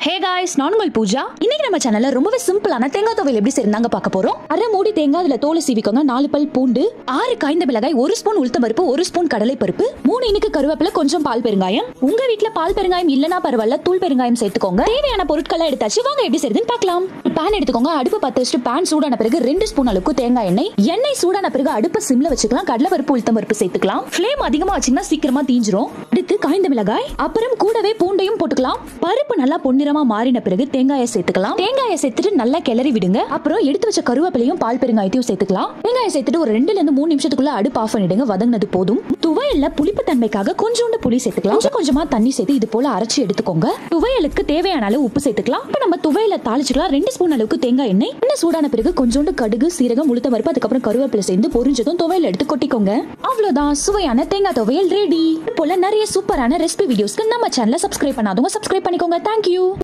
hey guys நான் உங்கள் பூஜா இன்னைக்கு நம்ம சேனல்ல ரொம்பவே சிம்பிளான தேங்காய் துவையல் எப்படி செய்யறாங்க பார்க்க போறோம் அரை மூடி தேங்காய் அதுல தோலை சீவிக்கோங்க நாலு பல் பூண்டு ஆறு காய்ந்த மிளகாய் ஒரு ஸ்பூன் உளுத்த பருப்பு ஒரு ஸ்பூன் கடலை பருப்பு மூணு இனிக்கு கருவேப்பிலை கொஞ்சம் பால் பெருங்காயம் உங்க வீட்ல பால் பெருங்காயம் இல்லனா பரவாயில்ல தூள் பெருங்காயம் சேர்த்துக்கோங்க தேவையான பொருட்களை எடுத்தாச்சு வாங்க எப்படி செய்யுதுன்னு பார்க்கலாம் பேன் எடுத்துக்கோங்க அடுப்பு பத்து வச்சுட்டு பேன் சூடான பிறகு ரெண்டு ஸ்பூன் அளவுக்கு தேங்காய் எண்ணெய் எண்ணெய் சூடான பிறகு அடுப்பு சிம்ல வச்சுக்கலாம் கடலை பருப்பு உளுத்தம் பருப்பு சேர்த்துக்கலாம் ஃப்ளேம் அதிகமா வச்சீங்கன்னா சீக்கிரமா தீஞ்சிரும் அடுத்து காய்ந்த மிளகாய் அப்புறம் கூடவே பூண்டையும் போட்டுக்கலாம் பருப்பு நல்லா பொன்னிறமா மாறின பிறகு தேங்காயை சேர்த்துக்கலாம் தேங்காயை சேர்த்துட்டு நல்லா கிளறி விடுங்க அப்புறம் எடுத்து வச்ச கருவேப்பிலையும் பால் பெருங்காயத்தையும் சேர்த்துக்கலாம் வெங்காயம் சேர்த்துட்டு ஒரு ரெண்டுல இருந்து மூணு நிமிஷத்துக்குள்ள அடுப்பு ஆஃப் பண்ணிடுங்க வதங்கினது போதும் துவையல்ல புளிப்பு தன்மைக்காக கொஞ்சோண்டு புளி சேர்த்துக்கலாம் கொஞ்சம் கொஞ்சமா தண்ணி சேர்த்து இது போல அரைச்சு எடுத்துக்கோங்க துவையலுக்கு தேவையான அளவு உப்பு சேர்த்துக்கலாம் இப்ப நம்ம துவையல தாளிச்சுக்கலாம் ரெண்டு ஸ்பூன் அளவுக்கு தேங்காய் எண்ணெய் எண்ணெய் சூடான பிறகு கொஞ்சோண்டு கடுகு சீரகம் உளுத்த பருப்பு அதுக்கப்புறம் கருவேப்பிலை சேர்ந்து பொரிஞ்சதும் துவையல் எடுத்து கொட்டிக்கோங்க அவ்வளவுதான் சுவையான தேங்காய் துவையல் ரெடி போல நிறைய சூப்பரான ரெசிபி வீடியோஸ்க்கு நம்ம சேனலை சப்ஸ்கிரைப் பண்ணாதவங்க சப்ஸ்கிரைப் பண்ணிக்கோங்க தேங்க்யூ